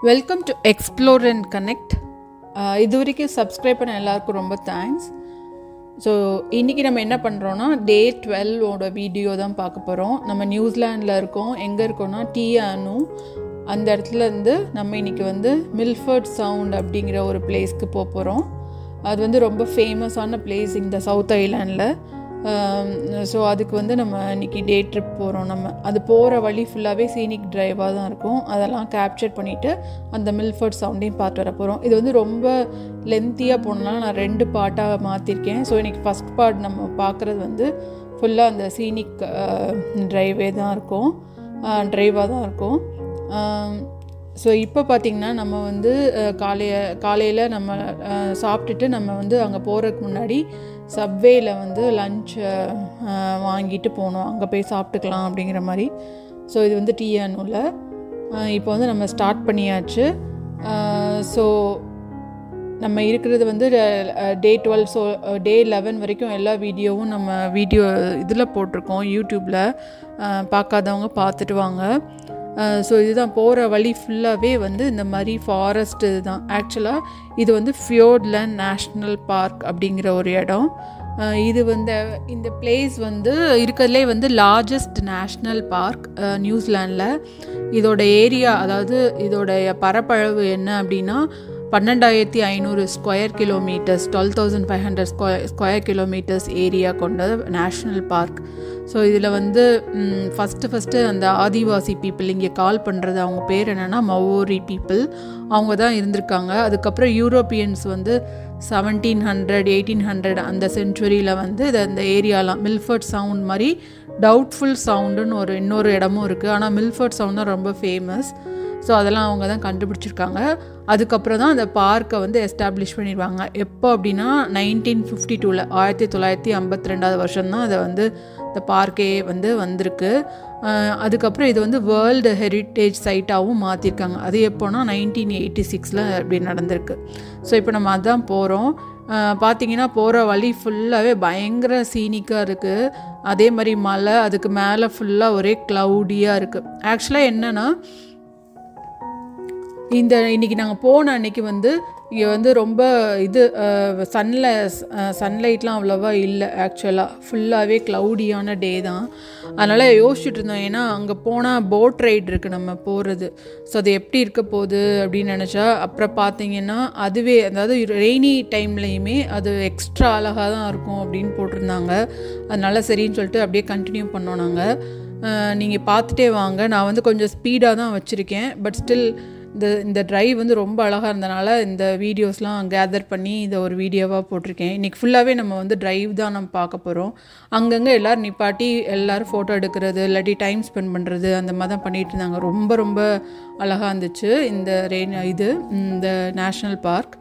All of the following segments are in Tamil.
welcome to explore and connect இது வரைக்கும் சப்ஸ்கிரைப் பண்ண எல்லாருக்கும் ரொம்ப தேங்க்ஸ் ஸோ இன்றைக்கி நம்ம என்ன பண்ணுறோன்னா டே டுவெல்வோட வீடியோ தான் பார்க்க போகிறோம் நம்ம நியூசிலாண்டில் இருக்கோம் எங்கே இருக்கோம்னா டீ அனு அந்த இடத்துல இருந்து நம்ம இன்றைக்கி வந்து மில்ஃபர்ட் சவுண்ட் அப்படிங்கிற ஒரு பிளேஸ்க்கு போக போகிறோம் அது வந்து ரொம்ப ஃபேமஸான பிளேஸ் இந்த சவுத் ஐலாண்டில் ஸோ அதுக்கு வந்து நம்ம இன்றைக்கி டே ட்ரிப் போகிறோம் நம்ம அது போகிற வழி ஃபுல்லாகவே சீனிக் ட்ரைவாக தான் இருக்கும் அதெல்லாம் கேப்சர் பண்ணிவிட்டு அந்த மில்ஃபர்ட் சவுண்டையும் பார்த்து வர போகிறோம் இது வந்து ரொம்ப லென்த்தியாக போனனால நான் ரெண்டு பார்ட்டாக மாற்றிருக்கேன் ஸோ இன்றைக்கி ஃபஸ்ட் பார்ட் நம்ம பார்க்குறது வந்து ஃபுல்லாக அந்த சீனிக் ட்ரைவே தான் இருக்கும் ட்ரைவாக தான் இருக்கும் ஸோ இப்போ பார்த்திங்கன்னா நம்ம வந்து காலைய காலையில் நம்ம சாப்பிட்டுட்டு நம்ம வந்து அங்கே போகிறதுக்கு முன்னாடி சப்வேயில் வந்து லஞ்ச் வாங்கிட்டு போனோம் அங்கே போய் சாப்பிட்டுக்கலாம் அப்படிங்கிற மாதிரி ஸோ இது வந்து டீ அனுவில் இப்போ வந்து நம்ம ஸ்டார்ட் பண்ணியாச்சு ஸோ நம்ம இருக்கிறது வந்து day twelve so day eleven வரைக்கும் எல்லா வீடியோவும் நம்ம வீடியோ இதில் போட்டிருக்கோம் யூடியூப்பில் பார்க்காதவங்க பார்த்துட்டு வாங்க ஸோ இதுதான் போகிற வழி ஃபுல்லாகவே வந்து இந்த மாதிரி ஃபாரஸ்ட் இதுதான் ஆக்சுவலாக இது வந்து ஃபியோர்ட்லேண்ட் நேஷ்னல் பார்க் அப்படிங்கிற ஒரு இடம் இது வந்து இந்த பிளேஸ் வந்து இருக்கிறதுலே வந்து லார்ஜஸ்ட் நேஷ்னல் பார்க் நியூசிலாண்டில் இதோட ஏரியா அதாவது இதோடைய பரப்பளவு என்ன அப்படின்னா பன்னெண்டாயிரத்தி ஐநூறு square kilometres twelve thousand five hundred square square kilometres area கொண்ட நேஷ்னல் பார்க் ஸோ இதில் வந்து ஃபஸ்ட்டு ஃபஸ்ட்டு அந்த ஆதிவாசி பீப்புள் இங்கே கால் பண்ணுறது அவங்க பேர் என்னென்னா மவோரி பீப்புள் அவங்க தான் இருந்திருக்காங்க அதுக்கப்புறம் யூரோப்பியன்ஸ் வந்து செவன்டீன் ஹண்ட்ரட் எயிட்டீன் ஹண்ட்ரட் அந்த சென்ச்சுரியில் வந்து இது அந்த ஏரியாலாம் மில்ஃபர்ட் சவுண்ட் மாதிரி டவுட்ஃபுல் சவுண்டுன்னு ஒரு இன்னொரு இடமும் இருக்குது ஆனால் மில்ஃபர்ட் சவுண்ட் தான் ரொம்ப ஃபேமஸ் ஸோ அதெல்லாம் அவங்க தான் கண்டுபிடிச்சிருக்காங்க அதுக்கப்புறம் தான் அந்த பார்க்கை வந்து எஸ்டாப்ளிஷ் பண்ணிடுவாங்க எப்போ அப்படின்னா நைன்டீன் ஃபிஃப்டி டூவில் ஆயிரத்தி தொள்ளாயிரத்தி ஐம்பத்தி ரெண்டாவது வருஷம் தான் அதை வந்து இந்த பார்க்கே வந்து வந்திருக்கு அதுக்கப்புறம் இது வந்து வேர்ல்டு ஹெரிட்டேஜ் சைட்டாகவும் மாற்றிருக்காங்க அது எப்போனா நைன்டீன் எயிட்டி சிக்ஸில் அப்படி நடந்திருக்கு ஸோ இப்போ நம்ம அதுதான் போகிறோம் பார்த்தீங்கன்னா போகிற வழி ஃபுல்லாகவே பயங்கர சீனிக்காக இருக்குது அதே மாதிரி மலை அதுக்கு மேலே ஃபுல்லாக ஒரே க்ளவுடியாக இருக்குது ஆக்சுவலாக என்னென்னா இந்த இன்றைக்கி நாங்கள் போன அன்னைக்கு வந்து இங்கே வந்து ரொம்ப இது சன்ல சன்லைட்லாம் அவ்வளோவா இல்லை ஆக்சுவலாக ஃபுல்லாகவே க்ளவுடியான டே தான் அதனால் யோசிச்சுட்டு இருந்தோம் ஏன்னா அங்கே போனால் போட் ரைட் இருக்குது நம்ம போகிறது ஸோ அது எப்படி இருக்க போகுது அப்படின்னு நினச்சா அப்புறம் பார்த்தீங்கன்னா அதுவே அதாவது ரெய்னி டைம்லேயுமே அது எக்ஸ்ட்ரா அழகாக தான் இருக்கும் அப்படின்னு போட்டிருந்தாங்க அதனால சரின்னு சொல்லிட்டு அப்படியே கண்டினியூ பண்ணோம் நாங்கள் நீங்கள் பார்த்துட்டே வாங்க நான் வந்து கொஞ்சம் ஸ்பீடாக தான் வச்சுருக்கேன் பட் ஸ்டில் இந்த இந்த ட்ரைவ் வந்து ரொம்ப அழகாக இருந்தனால இந்த வீடியோஸ்லாம் கேதர் பண்ணி இதை ஒரு வீடியோவாக போட்டிருக்கேன் இன்றைக்கி ஃபுல்லாகவே நம்ம வந்து ட்ரைவ் தான் நம்ம பார்க்க போகிறோம் அங்கங்கே எல்லோரும் நிப்பாட்டி எல்லோரும் ஃபோட்டோ எடுக்கிறது இல்லாட்டி டைம் ஸ்பெண்ட் பண்ணுறது அந்த மாதிரி தான் பண்ணிகிட்டு இருந்தாங்க ரொம்ப ரொம்ப அழகாக இருந்துச்சு இந்த ரெயின் இது இந்த நேஷ்னல் பார்க்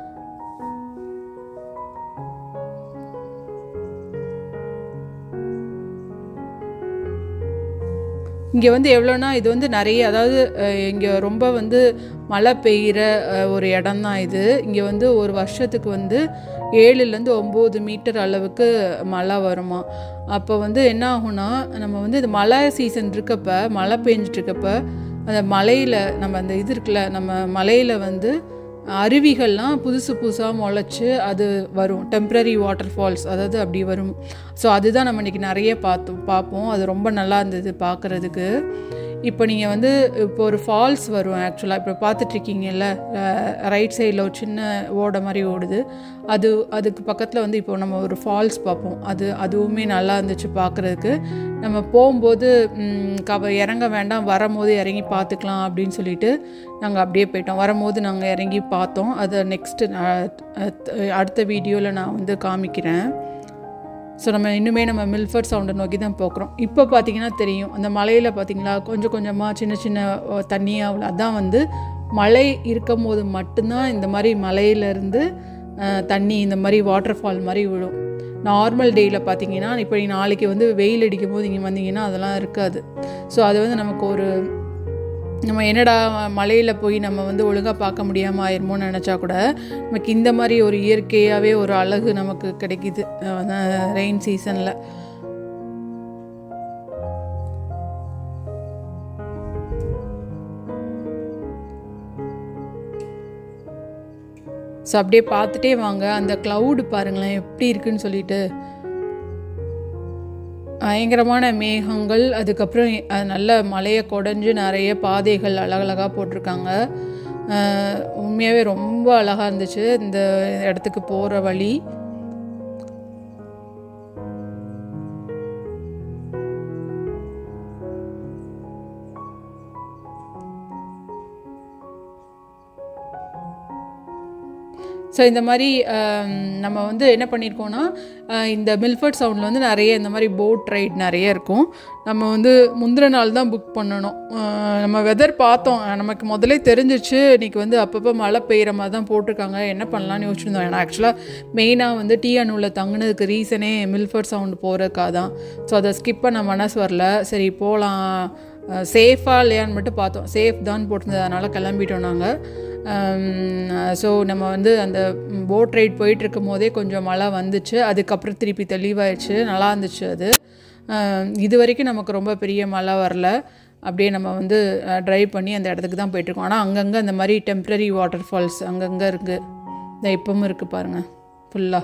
இங்கே வந்து எவ்வளோனா இது வந்து நிறைய அதாவது இங்கே ரொம்ப வந்து மழை பெய்கிற ஒரு இடம் தான் இது இங்கே வந்து ஒரு வருஷத்துக்கு வந்து ஏழுலேருந்து ஒம்பது மீட்டர் அளவுக்கு மழை வருமா அப்போ வந்து என்ன ஆகும்னா நம்ம வந்து இது மழை சீசன் இருக்கப்ப மழை பெஞ்சிட்ருக்கப்ப அந்த மலையில் நம்ம அந்த இது இருக்குல்ல நம்ம மலையில் வந்து அருவிகள்லாம் புதுசு புதுசாக முளைச்சி அது வரும் டெம்ப்ரரி வாட்டர் ஃபால்ஸ் அதாவது அப்படி வரும் ஸோ அதுதான் நம்ம இன்றைக்கி நிறைய பார்த்தோம் பார்ப்போம் அது ரொம்ப நல்லா இருந்தது பார்க்குறதுக்கு இப்போ நீங்கள் வந்து இப்போ ஒரு ஃபால்ஸ் வரும் ஆக்சுவலாக இப்போ பார்த்துட்ருக்கீங்கல்ல ரைட் சைடில் ஒரு சின்ன ஓட மாதிரி ஓடுது அது அதுக்கு பக்கத்தில் வந்து இப்போ நம்ம ஒரு ஃபால்ஸ் பார்ப்போம் அது அதுவுமே நல்லா இருந்துச்சு பார்க்குறதுக்கு நம்ம போகும்போது கவ இறங்க வேண்டாம் வரும்போது இறங்கி பார்த்துக்கலாம் அப்படின்னு சொல்லிட்டு நாங்கள் அப்படியே போயிட்டோம் வரும்போது நாங்கள் இறங்கி பார்த்தோம் அதை நெக்ஸ்ட்டு அடுத்த வீடியோவில் நான் வந்து காமிக்கிறேன் ஸோ நம்ம இன்னுமே நம்ம மில்ஃபர்ட் சவுண்டை நோக்கி தான் போக்குறோம் இப்போ பார்த்தீங்கன்னா தெரியும் அந்த மலையில் பார்த்தீங்களா கொஞ்சம் கொஞ்சமாக சின்ன சின்ன தண்ணியாக அதான் வந்து மழை இருக்கும் போது மட்டும்தான் இந்த மாதிரி மலையிலேருந்து தண்ணி இந்த மாதிரி வாட்டர் ஃபால் மாதிரி விழும் நார்மல் டேயில் பார்த்தீங்கன்னா இப்போ நாளைக்கு வந்து வெயில் அடிக்கும் போது இங்கே வந்தீங்கன்னா அதெல்லாம் இருக்காது ஸோ அது வந்து நமக்கு ஒரு நம்ம என்னடா மலையில் போய் நம்ம வந்து ஒழுங்காக பார்க்க முடியாமல் ஆயிருமோன்னு நினச்சா கூட நமக்கு இந்த மாதிரி ஒரு இயற்கையாகவே ஒரு அழகு நமக்கு கிடைக்கிது ரெயின் சீசனில் ஸோ அப்படியே பார்த்துட்டே வாங்க அந்த க்ளவுடு பாருங்களேன் எப்படி இருக்குன்னு சொல்லிட்டு பயங்கரமான மேகங்கள் அதுக்கப்புறம் அஹ், நல்ல மலையை குடஞ்சு நிறைய பாதைகள் அழகழகாக போட்டிருக்காங்க அஹ், உண்மையாகவே ரொம்ப அழகாக இருந்துச்சு இந்த இடத்துக்கு போகிற வழி ஸோ இந்த மாதிரி ஆம், நம்ம வந்து என்ன பண்ணியிருக்கோம்னா ஆஹ், இந்த மில்ஃபர்ட் சவுண்டில் வந்து நிறைய இந்த மாதிரி போட் ரைட் நிறைய இருக்கும் நம்ம வந்து முந்தின நாள் தான் புக் பண்ணணும் ஆஹ், நம்ம வெதர் பார்த்தோம் நமக்கு முதல்ல தெரிஞ்சிச்சு இன்னைக்கு வந்து அப்பப்போ மழை பெய்கிற மாதிரி தான் போட்டிருக்காங்க என்ன பண்ணலாம்னு யோசிச்சிருந்தோம் ஏன்னா ஆக்சுவலாக மெயினாக வந்து டிஎன்யூவில் தங்குனதுக்கு ரீசனே மில்ஃபர்ட் சவுண்டு போகிறதுக்காக தான் ஸோ அதை ஸ்கிப் பண்ண மனசு வரல சரி போகலாம் சேஃபாக இல்லையான்னு மட்டும் பார்த்தோம் சேஃப் தான் போட்டிருந்தது அதனால் கிளம்பிட்டோம் நாங்கள் ஸோ நம்ம வந்து அந்த போட் ரைட் போயிட்டு இருக்கும் போதே கொஞ்சம் மழை வந்துச்சு அதுக்கப்புறம் திருப்பி தெளிவாயிடுச்சு நல்லா இருந்துச்சு அது அஹ் இது வரைக்கும் நமக்கு ரொம்ப பெரிய மழை வரல அப்படியே நம்ம வந்து ட்ரைவ் பண்ணி அந்த இடத்துக்கு தான் போயிட்டுருக்கோம் ஆனால் அங்கங்கே அந்த மாதிரி டெம்ப்ரரி வாட்டர் ஃபால்ஸ் அங்கங்கே இருக்குது இந்த இப்பவும் இருக்குது பாருங்கள் ஃபுல்லாக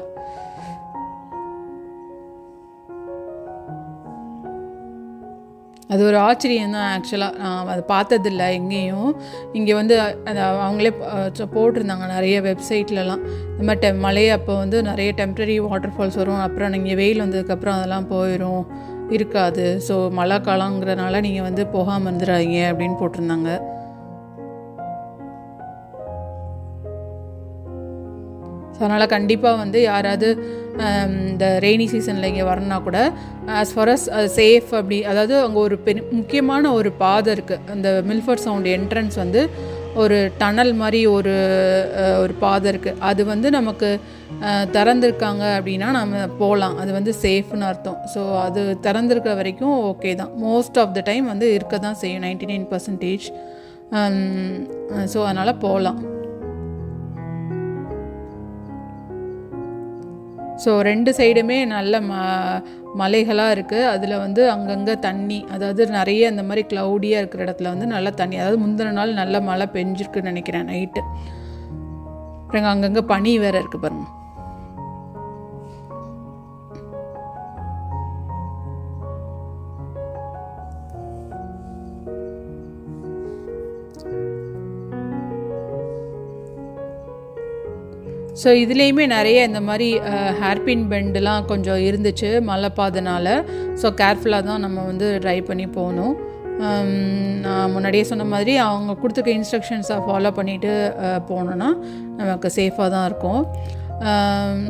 அது ஒரு ஆச்சரியம் தான் ஆக்சுவலாக நான் அதை பார்த்ததில்ல எங்கேயும் இங்கே வந்து அது அவங்களே அஹ், சொ- போட்டிருந்தாங்க நிறைய வெப்சைட்லலாம் இந்த மாதிரி டெம் மழை அப்போ வந்து நிறைய டெம்ப்ரரி வாட்டர் ஃபால்ஸ் வரும் அப்புறம் நீங்கள் வெயில் வந்ததுக்கப்புறம் அதெல்லாம் போயிடும் இருக்காது ஸோ மழை காலங்கிறனால நீங்கள் வந்து போகாமல் இருந்துடாதீங்க அப்படின்னு போட்டிருந்தாங்க ஸோ அதனால் கண்டிப்பாக வந்து யாராவது ஹம், இந்த ரெய்னி சீசனில் இங்கே வரணும்னா கூட ஆஸ் ஃபார் அஸ் சேஃப் அப்படி அதாவது அங்கே ஒரு பெரு முக்கியமான ஒரு பாதை இருக்குது அந்த மில்ஃபர்ட் சவுண்ட் என்ட்ரன்ஸ் வந்து ஒரு டனல் மாதிரி ஒரு அஹ், ஒரு பாதை இருக்குது அது வந்து நமக்கு அஹ், திறந்திருக்காங்க அப்படின்னா நம்ம போகலாம் அது வந்து சேஃப்னு அர்த்தம் ஸோ அது திறந்திருக்க வரைக்கும் ஓகே தான் மோஸ்ட் ஆஃப் த டைம் வந்து இருக்க தான் செய்யும் நைன்டி நைன் பர்சன்டேஜ் ஸோ அதனால் போகலாம் ஸோ ரெண்டு சைடுமே நல்ல ம மலைகளாக இருக்குது அதில் வந்து அங்கங்கே தண்ணி அதாவது நிறைய இந்த மாதிரி க்ளவுடியாக இருக்கிற இடத்துல வந்து நல்ல தண்ணி அதாவது முந்தின நாள் நல்ல மழை பெஞ்சிருக்குன்னு நினைக்கிறேன் நைட்டு அப்புறம் அங்கங்கே பனி வேறு இருக்குது பாருங்க ஸோ இதுலேயுமே நிறைய இந்த மாதிரி ஹேர்பின் பெண்டுலாம் கொஞ்சம் இருந்துச்சு மழை பாதனால ஸோ கேர்ஃபுல்லாக தான் நம்ம வந்து ட்ரை பண்ணி போகணும் ஹம், நான் முன்னாடியே சொன்ன மாதிரி அவங்க கொடுத்துருக்க இன்ஸ்ட்ரக்ஷன்ஸை ஃபாலோ பண்ணிவிட்டு போனோன்னா நமக்கு சேஃபாக தான் இருக்கும் ஹம்,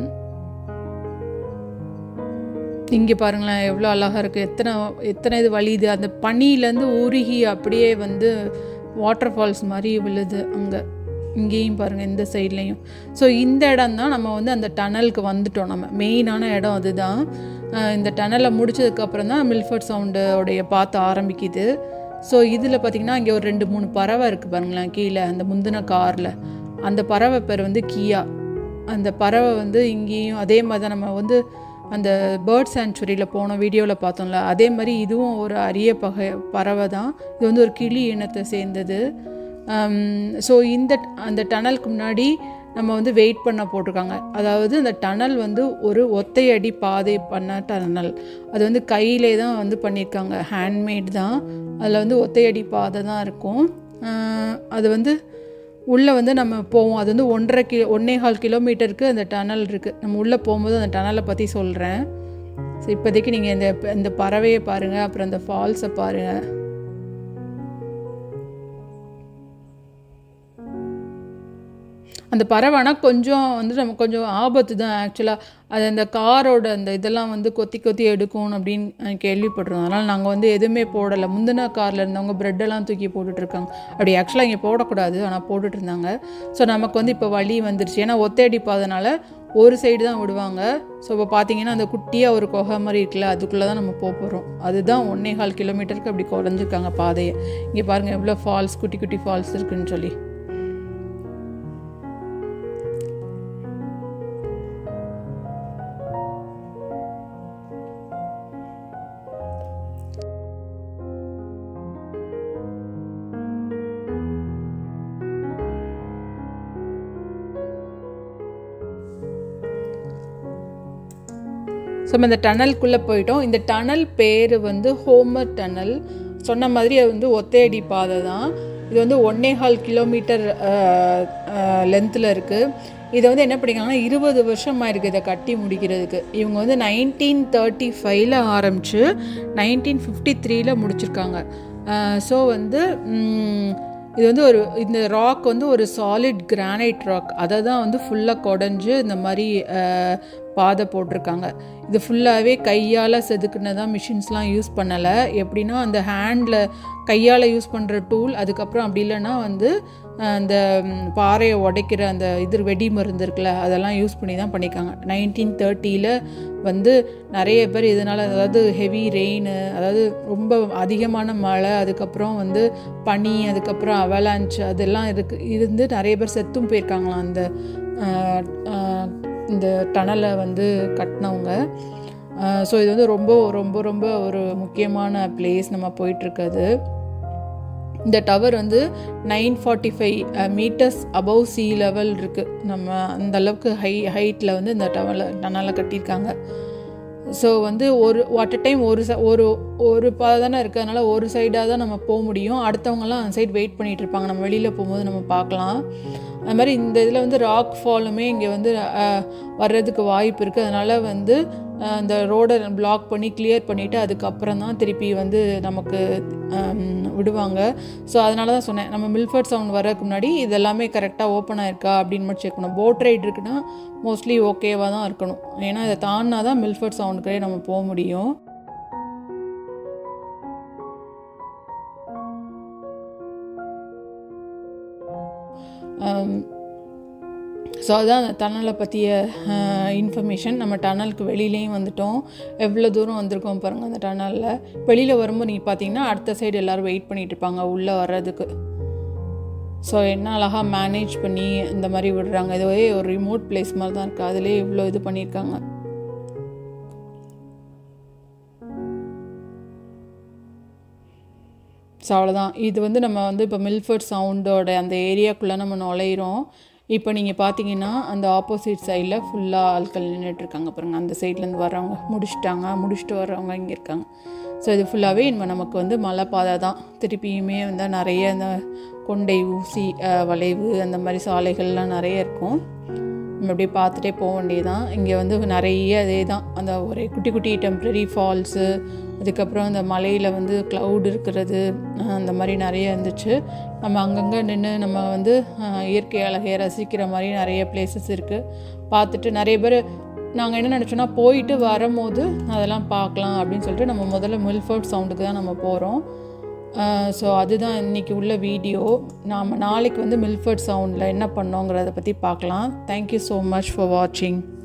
இங்கே பாருங்களேன் எவ்வளோ அழகாக இருக்குது எத்தனை எத்தனை இது வழியுது அந்த பனியிலேருந்து உருகி அப்படியே வந்து வாட்டர் ஃபால்ஸ் மாதிரி விழுது அங்கே இங்கேயும் பாருங்கள் இந்த சைட்லேயும் ஸோ இந்த இடம் தான் நம்ம வந்து அந்த டனலுக்கு வந்துட்டோம் நம்ம மெயினான இடம் அதுதான் அஹ் இந்த டனலை முடிச்சதுக்கப்புறம் தான் மில்ஃபர்ட் சவுண்டோடைய பார்த்து ஆரம்பிக்குது ஸோ இதில் பார்த்திங்கன்னா இங்கே ஒரு ரெண்டு மூணு பறவை இருக்குது பாருங்களேன் கீழே அந்த முந்தின காரில் அந்த பறவை பேர் வந்து கியா அந்த பறவை வந்து இங்கேயும் அதே மாதிரி தான் நம்ம வந்து அந்த பேர்ட் சாங்சுரியில் போன வீடியோவில் பார்த்தோம்ல அதே மாதிரி இதுவும் ஒரு அரிய பகை பறவை தான் இது வந்து ஒரு கிளி இனத்தை சேர்ந்தது ஸோ இந்த அந்த டனலுக்கு முன்னாடி நம்ம வந்து வெயிட் பண்ண போட்டிருக்காங்க அதாவது அந்த டனல் வந்து ஒரு ஒத்தையடி பாதை பண்ண டனல் அது வந்து கையிலே தான் வந்து பண்ணியிருக்காங்க ஹேண்ட்மேட் தான் அதில் வந்து ஒத்தையடி பாதை தான் இருக்கும் அஹ் அது வந்து உள்ளே வந்து நம்ம போவோம் அது வந்து ஒன்றரை கி ஒன்றே கால் கிலோமீட்டருக்கு அந்த டனல் இருக்குது நம்ம உள்ளே போகும்போது அந்த டனலை பற்றி சொல்கிறேன் ஸோ இப்போதைக்கு நீங்கள் இந்த இந்த பறவையை பாருங்கள் அப்புறம் அந்த ஃபால்ஸை பாருங்கள் அந்த பறவைனா கொஞ்சம் வந்து நம்ம கொஞ்சம் ஆபத்து தான் ஆக்சுவலாக அது அந்த காரோட அந்த இதெல்லாம் வந்து கொத்தி கொத்தி எடுக்கும் அப்படின்னு நான் கேள்விப்பட்டிருந்தோம் அதனால் நாங்கள் வந்து எதுவுமே போடலை முந்தின காரில் இருந்தவங்க ப்ரெட்டெல்லாம் தூக்கி போட்டுட்ருக்காங்க அப்படி ஆக்சுவலாக இங்கே போடக்கூடாது ஆனால் போட்டுட்டு இருந்தாங்க ஸோ நமக்கு வந்து இப்போ வழி வந்துருச்சு ஏன்னா ஒத்தடிப்பாதனால ஒரு சைடு தான் விடுவாங்க ஸோ இப்போ பார்த்தீங்கன்னா அந்த குட்டியாக ஒரு குகை மாதிரி இருக்குல்ல அதுக்குள்ளே தான் நம்ம போக போகிறோம் அதுதான் ஒன்றே கால் கிலோமீட்டருக்கு அப்படி குறைஞ்சிருக்காங்க பாதையை இங்கே பாருங்கள் எவ்வளோ ஃபால்ஸ் குட்டி குட்டி ஃபால்ஸ் இருக்குன்னு சொல்லி நம்ம இந்த டனல்குள்ளே போயிட்டோம் இந்த டனல் பேர் வந்து ஹோமர் டனல் சொன்ன மாதிரி அது வந்து ஒத்தையடி பாதை தான் இது வந்து ஒன்னே கால் கிலோமீட்டர் லென்த்தில் இருக்குது இதை வந்து என்ன பண்ணிருக்காங்கன்னா இருபது வருஷமாக இருக்குது இதை கட்டி முடிக்கிறதுக்கு இவங்க வந்து நைன்டீன் தேர்ட்டி ஃபைவ்ல ஆரம்பித்து நைன்டீன் ஃபிஃப்டி த்ரீல முடிச்சிருக்காங்க ஸோ வந்து ம், இது வந்து ஒரு இந்த ராக் வந்து ஒரு சாலிட் கிரானைட் ராக் அதை தான் வந்து ஃபுல்லாக குடஞ்சு இந்த மாதிரி அஹ், பாதை போட்டிருக்காங்க இது ஃபுல்லாகவே கையால் செதுக்குனதான் மிஷின்ஸ்லாம் யூஸ் பண்ணலை எப்படின்னா அந்த ஹேண்டில் கையால் யூஸ் பண்ணுற டூல் அதுக்கப்புறம் அப்படி இல்லைன்னா வந்து அஹ், அந்த ம், பாறையை உடைக்கிற அந்த இது வெடி மருந்து இருக்குல்ல அதெல்லாம் யூஸ் பண்ணி தான் பண்ணியிருக்காங்க நைன்டீன் தேர்ட்டியில் வந்து நிறைய பேர் இதனால் அதாவது ஹெவி ரெயின் அதாவது ரொம்ப அதிகமான மழை அதுக்கப்புறம் வந்து பனி அதுக்கப்புறம் அவலான்ச் அதெல்லாம் இருக்கு இருந்து நிறைய பேர் செத்தும் போயிருக்காங்களாம் அந்த அஹ், அஹ், இந்த டனலை வந்து கட்டினவங்க ஸோ இது வந்து ரொம்ப ரொம்ப ரொம்ப ஒரு முக்கியமான பிளேஸ் நம்ம போயிட்டுருக்கிறது இந்த டவர் வந்து nine forty five metres above sea level இருக்குது நம்ம அந்த அளவுக்கு ஹை ஹைட்டில் வந்து இந்த டவரில் டனலை கட்டியிருக்காங்க ஸோ வந்து ஒரு அட் டைம் ஒரு ச ஒரு ஒரு பாதை தானே இருக்குது அதனால் ஒரு சைடாக தான் நம்ம போக முடியும் அடுத்தவங்கலாம் அந்த சைடு வெயிட் பண்ணிகிட்டு இருப்பாங்க நம்ம வெளியில் போகும்போது நம்ம பார்க்கலாம் அது மாதிரி இந்த இதில் வந்து ராக் ஃபாலுமே இங்கே வந்து அஹ், வர்றதுக்கு வாய்ப்பு இருக்குது அதனால் வந்து அஹ், அந்த ரோடை பிளாக் பண்ணி கிளியர் பண்ணிவிட்டு அதுக்கப்புறம் தான் திருப்பி வந்து நமக்கு ஹம், விடுவாங்க ஸோ அதனால தான் சொன்னேன் நம்ம மில்ஃபர்ட் சவுண்ட் வர்றதுக்கு முன்னாடி இதெல்லாமே கரெக்டாக ஓப்பன் ஆயிருக்கா அப்படின்னு மட்டும் செக் பண்ணணும் போட் ரைடு இருக்குன்னா மோஸ்ட்லி ஓகேவாக தான் இருக்கணும் ஏன்னா இதை தாண்டினா தான் மில்ஃபர்ட் சவுண்டுக்கே நம்ம போக முடியும் ஸோ அதுதான் அந்த டனலை பற்றிய இன்ஃபர்மேஷன் நம்ம டனலுக்கு வெளியிலையும் வந்துட்டோம் எவ்வளோ தூரம் வந்திருக்கோம் பாருங்கள் அந்த டனலில் வெளியில் வரும்போது நீங்கள் பார்த்தீங்கன்னா அடுத்த சைடு எல்லோரும் வெயிட் பண்ணிட்டு இருப்பாங்க உள்ளே வர்றதுக்கு ஸோ என்ன அழகாக மேனேஜ் பண்ணி இந்த மாதிரி விடுறாங்க இதுவே ஒரு ரிமோட் பிளேஸ் மாதிரி தான் இருக்குது அதிலே இவ்வளோ இது பண்ணியிருக்காங்க ஸோ அவ்வளோதான் இது வந்து நம்ம வந்து இப்போ மில்ஃபர்ட் சவுண்டோட அந்த ஏரியாக்குள்ளே நம்ம நுழையிறோம் இப்போ நீங்கள் பார்த்தீங்கன்னா அந்த ஆப்போசிட் சைடில் ஃபுல்லாக ஆட்கள் நின்றுட்டு இருக்காங்க பாருங்கள் அந்த சைட்லேருந்து வர்றவங்க முடிச்சிட்டாங்க முடிச்சுட்டு வர்றவங்க இங்கே இருக்காங்க ஸோ இது ஃபுல்லாகவே இனிமேல் நமக்கு வந்து மலை பாதை தான் திருப்பியுமே வந்து நிறைய இந்த கொண்டை ஊசி அஹ், வளைவு அந்த மாதிரி சாலைகள்லாம் நிறைய இருக்கும் நம்ம அப்படியே பார்த்துட்டே போக வேண்டியதுதான் இங்கே வந்து நிறைய அதே தான் அந்த ஒரே குட்டி குட்டி டெம்ப்ரரி ஃபால்ஸு அதுக்கப்புறம் அந்த மலையில் வந்து க்ளவுட் இருக்கிறது அஹ் அந்த மாதிரி நிறைய இருந்துச்சு நம்ம அங்கங்கே நின்று நம்ம வந்து அஹ், இயற்கை அழகையை ரசிக்கிற மாதிரி நிறைய பிளேசஸ் இருக்குது பார்த்துட்டு நிறைய பேர் நாங்கள் என்ன நினச்சோன்னா போயிட்டு வரும்போது அதெல்லாம் பார்க்கலாம் அப்படின்னு சொல்லிட்டு நம்ம முதல்ல மில்ஃபோர்ட் சவுண்டுக்கு தான் நம்ம போகிறோம் ஸோ அதுதான் இன்றைக்கி உள்ள வீடியோ நாம் நாளைக்கு வந்து மில்ஃபர்ட் சவுண்டில் என்ன பண்ணோங்கிறத பற்றி பார்க்கலாம் தேங்க்யூ ஸோ மச் ஃபார் வாட்சிங்